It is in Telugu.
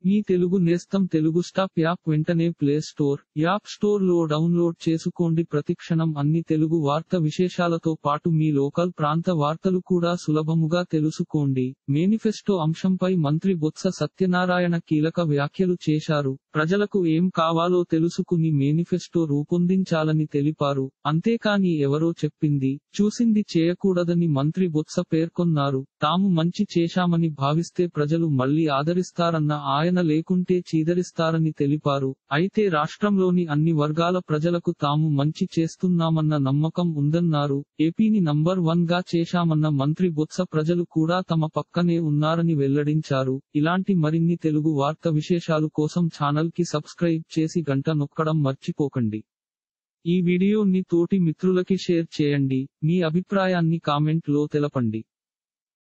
మీ తెలుగు నేస్తం తెలుగు స్టాప్ యాప్ వెంటనే ప్లే స్టోర్ యాప్ స్టోర్ లో డౌన్లోడ్ చేసుకోండి ప్రతిక్షణం అన్ని తెలుగు వార్త విశేషాలతో పాటు మీ లోకల్ ప్రాంత వార్తలు కూడా సులభముగా తెలుసుకోండి మేనిఫెస్టో అంశంపై మంత్రి బొత్స సత్యనారాయణ కీలక వ్యాఖ్యలు చేశారు ప్రజలకు ఏం కావాలో తెలుసుకుని మేనిఫెస్టో రూపొందించాలని తెలిపారు అంతేకాని ఎవరో చెప్పింది చూసింది చేయకూడదని మంత్రి బొత్స పేర్కొన్నారు తాము మంచి చేశామని భావిస్తే ప్రజలు మళ్లీ ఆదరిస్తారన్న ఆయన లేకుంటే చీదరిస్తారని తెలిపారు అయితే రాష్ట్రంలోని అన్ని వర్గాల ప్రజలకు తాము మంచి చేస్తున్నామన్న నమ్మకం ఉందన్నారు ఏపీని నంబర్ వన్ గా చేశామన్న మంత్రి బొత్స ప్రజలు కూడా తమ పక్కనే ఉన్నారని వెల్లడించారు ఇలాంటి మరిన్ని తెలుగు వార్త విశేషాలు కోసం ఛానల్ కి సబ్స్క్రైబ్ చేసి గంట నొక్కడం మర్చిపోకండి ఈ వీడియోని తోటి మిత్రులకి షేర్ చేయండి మీ అభిప్రాయాన్ని కామెంట్ లో తెలపండి